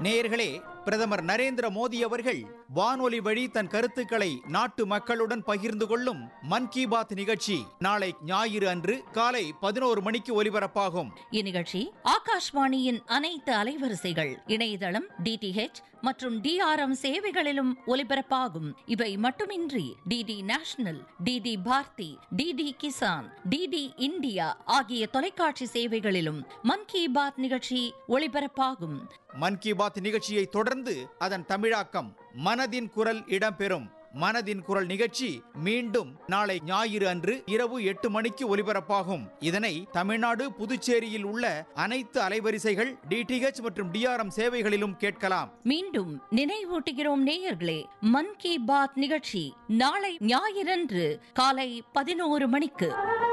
நேயர்களே பிரதமர் நரேந்திர மோடி அவர்கள் வானொலி வழி தன் கருத்துக்களை நாட்டு மக்களுடன் பகிர்ந்து கொள்ளும் மன் கி பாத் நிகழ்ச்சி நாளை ஞாயிறு அன்று காலை பதினோரு மணிக்கு ஒலிபரப்பாகும் இந்நிகழ்ச்சி ஆகாஷ்வாணியின் அனைத்து அலைவரிசைகள் இணையதளம் டிடிஹெச் மற்றும் டிஆர்எம் சேவைகளிலும் ஒலிபரப்பாகும் இவை மட்டுமின்றி DD national DD Bharati DD Kisan DD India ஆகிய தொலைக்காட்சி சேவைகளிலும் மன் கி பாத் நிகழ்ச்சி ஒளிபரப்பாகும் மன் கி பாத் நிகழ்ச்சியை தொடர்ந்து அதன் தமிழாக்கம் மனதின் குரல் இடம்பெறும் மனதின் குரல் நிகழ்ச்சி மீண்டும் நாளை ஞாயிறு அன்று இரவு எட்டு மணிக்கு ஒலிபரப்பாகும் இதனை தமிழ்நாடு புதுச்சேரியில் உள்ள அனைத்து அலைவரிசைகள் டிடிஹெச் மற்றும் டிஆர்எம் சேவைகளிலும் கேட்கலாம் மீண்டும் நினைவூட்டுகிறோம் நேயர்களே மன் கி பாத் நிகழ்ச்சி நாளை ஞாயிறன்று காலை பதினோரு மணிக்கு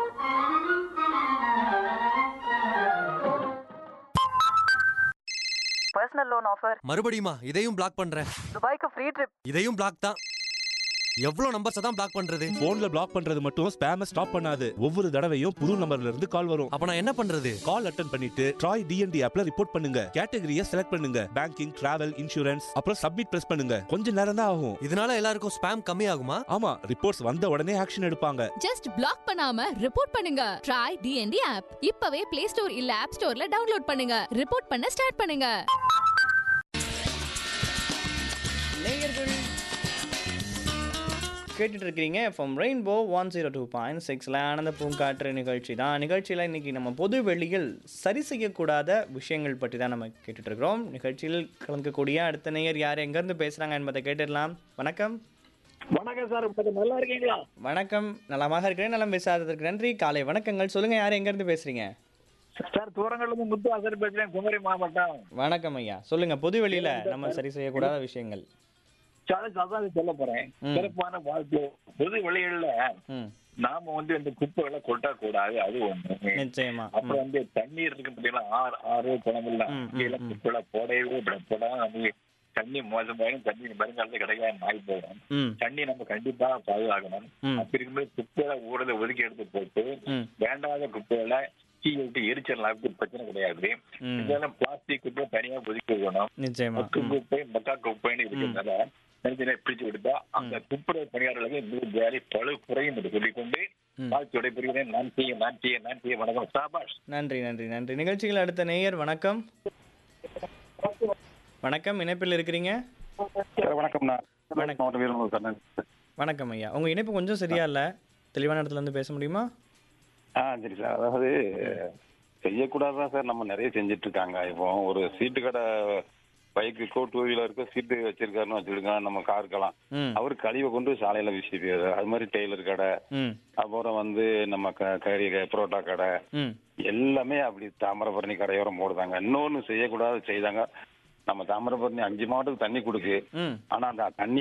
பர்சனல் லோன் ஆஃபர் மறுபடியுமா இதையும் பிளாக் பண்றேன் துபாய்க்கு ஃப்ரீ ட்ரிப் இதையும் பிளாக் தான் எவ்வளவு நம்பர்ஸ் தான் பிளாக் பண்றது போன்ல பிளாக் பண்றது மட்டும் ஸ்பேம ஸ்டாப் பண்ணாது ஒவ்வொரு தடவையும் புது நம்பர்ல இருந்து கால் வரும் அப்ப நான் என்ன பண்றது கால் அட்டன் பண்ணிட்டு ட்ராய் டிஎன்டி ஆப்ல ரிப்போர்ட் பண்ணுங்க கேட்டகரியை செலக்ட் பண்ணுங்க பேங்கிங் டிராவல் இன்சூரன்ஸ் அப்புறம் சப்மிட் பிரஸ் பண்ணுங்க கொஞ்ச நேரம் தான் ஆகும் இதனால எல்லாருக்கும் ஸ்பேம் கம்மி ஆகுமா ஆமா ரிப்போர்ட்ஸ் வந்த உடனே ஆக்ஷன் எடுப்பாங்க ஜஸ்ட் பிளாக் பண்ணாம ரிப்போர்ட் பண்ணுங்க ட்ரை டிஎன்டி ஆப் இப்பவே பிளே ஸ்டோர் இல்ல ஆப் ஸ்டோர்ல டவுன்லோட் பண்ணுங்க ரிப்போர்ட் பண்ண ஸ்டார்ட் பண்ணுங்க கேட்டுட்டு இருக்கிறீங்க from rainbow one zero two point சிக்ஸில் ஆனந்த பூங்காற்று நிகழ்ச்சி தான் நிகழ்ச்சியில் இன்னைக்கு நம்ம பொது வெளியில் சரி செய்யக்கூடாத விஷயங்கள் பற்றி தான் நம்ம கேட்டுட்டு இருக்கிறோம் நிகழ்ச்சியில் கலந்துக்கக்கூடிய அடுத்த நேயர் யார் எங்கேருந்து பேசுகிறாங்க என்பதை கேட்டுடலாம் வணக்கம் வணக்கம் சார் இப்ப நல்லா இருக்கீங்களா வணக்கம் நலமாக இருக்கிறேன் நலம் பேசாததற்கு நன்றி காலை வணக்கங்கள் சொல்லுங்கள் யார் எங்கேருந்து பேசுகிறீங்க சார் தூரங்கள்ல இருந்து முத்து ஆசர் பேசுறேன் குமரி மாவட்டம் வணக்கம் ஐயா சொல்லுங்கள் பொது வெளியில் நம்ம சரி செய்யக்கூடாத விஷயங்கள் சார் அதான் சொல்ல போறேன் ம். சிறப்பான வாழ்க்கை பொது வெளிகள்ல ம் நாம வந்து இந்த குப்பைகளை கொட்டக்கூடாது அது ஒண்ணு நிச்சயமா ம் அப்புறம் வந்து தண்ணீர் இருக்கு பார்த்தீங்களா ஆறு ஆறு குளங்கள்ல ம், ம், அங்கெல்லாம் ம். குப்பைகளை போடவே போடாம நமக்கு தண்ணி மோசமாயிரும் தண்ணி வருங்காலத்துல கிடைக்காம நாய் போயிடும் ம் தண்ணி நம்ம கண்டிப்பா பாதுகாக்கணும் ம் அப்படி இருக்கும்போது குப்பைகளை ஊரத ஒதுக்கி எடுத்து போட்டு ம் வேண்டாத குப்பைகளை தீ விட்டு எரிச்சிடலாம் அதுக்கு பிரச்சனை கிடையாது ம் இதெல்லாம் பிளாஸ்டிக் குப்பை தனியா ஒதுக்கி வைக்கணும் நிச்சயமா மக்கு ம் குப்பை மக்கா குப்பைன்னு இருக்கிறதுனால தனித்தனியா பிரிச்சு விடுத்தா அந்த துப்புரவு பணியாளர்களுக்கு இன்னும் வேலை பழு குறையும் என்று சொல்லிக்கொண்டு ம். வாழ்க்கையுடைய புரிகிறேன் நான் செய்ய நான் செய்ய நான் செய்ய வணக்கம் சாபாஷ் நன்றி நன்றி நன்றி நிகழ்ச்சிகள் அடுத்த நேயர் வணக்கம் வணக்கம் இணைப்பில் இருக்கிறீங்க வணக்கம்ண்ணா வணக்கம். மாவட்ட வீரர்கள் கண்ணன் வணக்கம் ஐயா உங்க இணைப்பு கொஞ்சம் சரியா இல்ல தெளிவான இடத்துல இருந்து பேச முடியுமா ஆ சரி சார் அதாவது செய்யக்கூடாதுதான் சார் நம்ம நிறைய செஞ்சுட்டு இருக்காங்க இப்போ ஒரு சீட்டு கடை பைக்குக்கோ டூ வீலருக்கோ சீட்டு வச்சிருக்காருன்னு வச்சிருக்காங்க நம்ம காருக்கெல்லாம் ம் அவர் கழிவை கொண்டு சாலையில வீசிட்டு அது மாதிரி டெய்லர் கடை ம் அப்புறம் வந்து நம்ம க கறி க- புரோட்டா கடை ம் எல்லாமே அப்படி தாமிரபரணி கரையோரம் போடுதாங்க இன்னொன்னு செய்யக்கூடாது செய்தாங்க நம்ம தாமிரபரணி அஞ்சு மாவட்டத்துக்கு தண்ணி கொடுக்கு ம் ஆனா அந்த தண்ணி